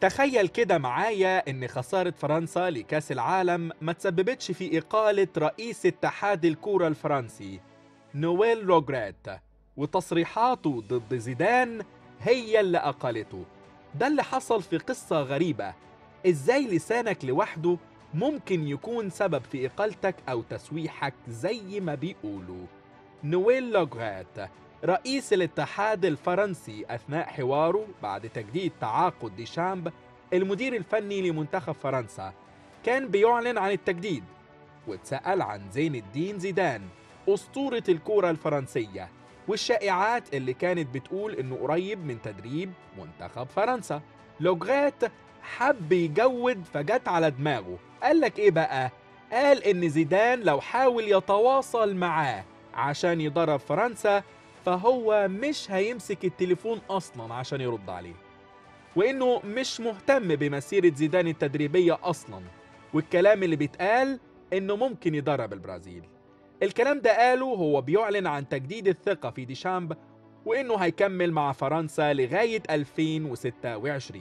تخيل كده معايا ان خسارة فرنسا لكأس العالم ما تسببتش في إقالة رئيس اتحاد الكورة الفرنسي نويل لوغريت وتصريحاته ضد زيدان هي اللي أقالته ده اللي حصل في قصة غريبة ازاي لسانك لوحده ممكن يكون سبب في إقالتك أو تسويحك زي ما بيقولوا نويل لوغريت رئيس الاتحاد الفرنسي أثناء حواره بعد تجديد تعاقد ديشامب المدير الفني لمنتخب فرنسا كان بيعلن عن التجديد واتسأل عن زين الدين زيدان أسطورة الكورة الفرنسية والشائعات اللي كانت بتقول إنه قريب من تدريب منتخب فرنسا لوغريت حب يجود فجت على دماغه قال لك إيه بقى؟ قال إن زيدان لو حاول يتواصل معاه عشان يدرب فرنسا فهو مش هيمسك التليفون اصلا عشان يرد عليه وانه مش مهتم بمسيرة زيدان التدريبية اصلا والكلام اللي بيتقال انه ممكن يدرب البرازيل الكلام ده قاله هو بيعلن عن تجديد الثقة في ديشامب وانه هيكمل مع فرنسا لغاية 2026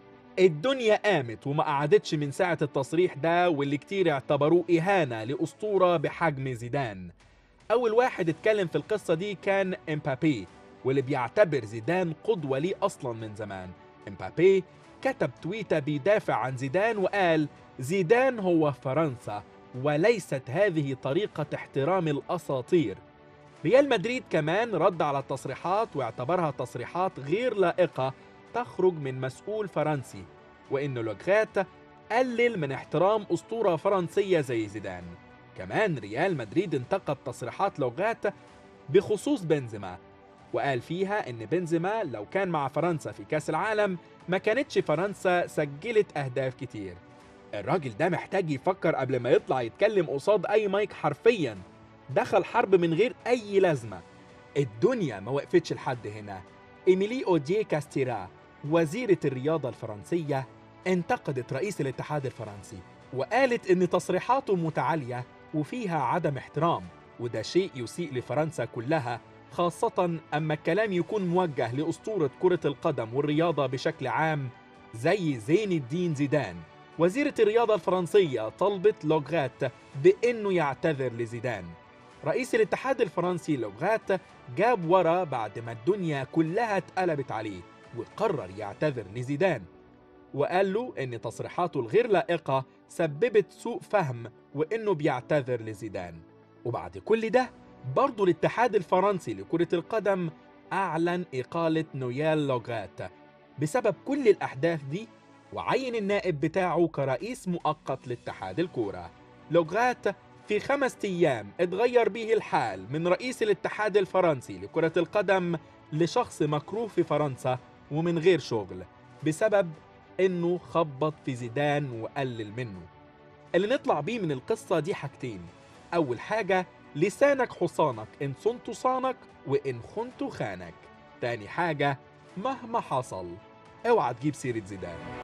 الدنيا قامت وما قعدتش من ساعة التصريح ده واللي كتير اعتبروه إهانة لأسطورة بحجم زيدان أول واحد اتكلم في القصة دي كان إمبابي واللي بيعتبر زيدان قدوة ليه أصلا من زمان إمبابي كتب تويتة بيدافع عن زيدان وقال زيدان هو فرنسا وليست هذه طريقة احترام الأساطير ريال مدريد كمان رد على التصريحات واعتبرها تصريحات غير لائقة تخرج من مسؤول فرنسي وإن لوغريت قلل من احترام أسطورة فرنسية زي زيدان كمان ريال مدريد انتقد تصريحات لوغات بخصوص بنزيما وقال فيها ان بنزيما لو كان مع فرنسا في كاس العالم ما كانتش فرنسا سجلت اهداف كتير الراجل ده محتاج يفكر قبل ما يطلع يتكلم قصاد اي مايك حرفيا دخل حرب من غير اي لازمه الدنيا ما وقفتش لحد هنا ايميلي اوديه كاستيرا وزيرة الرياضة الفرنسية انتقدت رئيس الاتحاد الفرنسي وقالت ان تصريحاته متعالية وفيها عدم احترام وده شيء يسيء لفرنسا كلها خاصة أما الكلام يكون موجه لأسطورة كرة القدم والرياضة بشكل عام زي زين الدين زيدان وزيرة الرياضة الفرنسية طلبت لوغات بأنه يعتذر لزيدان رئيس الاتحاد الفرنسي لوغات جاب ورا بعد ما الدنيا كلها اتقلبت عليه وقرر يعتذر لزيدان وقال له ان تصريحاته الغير لائقة سببت سوء فهم وانه بيعتذر لزيدان وبعد كل ده برضه الاتحاد الفرنسي لكرة القدم أعلن إقالة نويال لوغات بسبب كل الأحداث دي وعين النائب بتاعه كرئيس مؤقت لاتحاد الكورة لوغات في خمس أيام اتغير به الحال من رئيس الاتحاد الفرنسي لكرة القدم لشخص مكروه في فرنسا ومن غير شغل بسبب انه خبط في زيدان وقلل منه اللي نطلع بيه من القصة دي حاجتين أول حاجة لسانك حصانك إن صنت صانك وإن خنت خانك تاني حاجة مهما حصل اوعى تجيب سيرة زيدان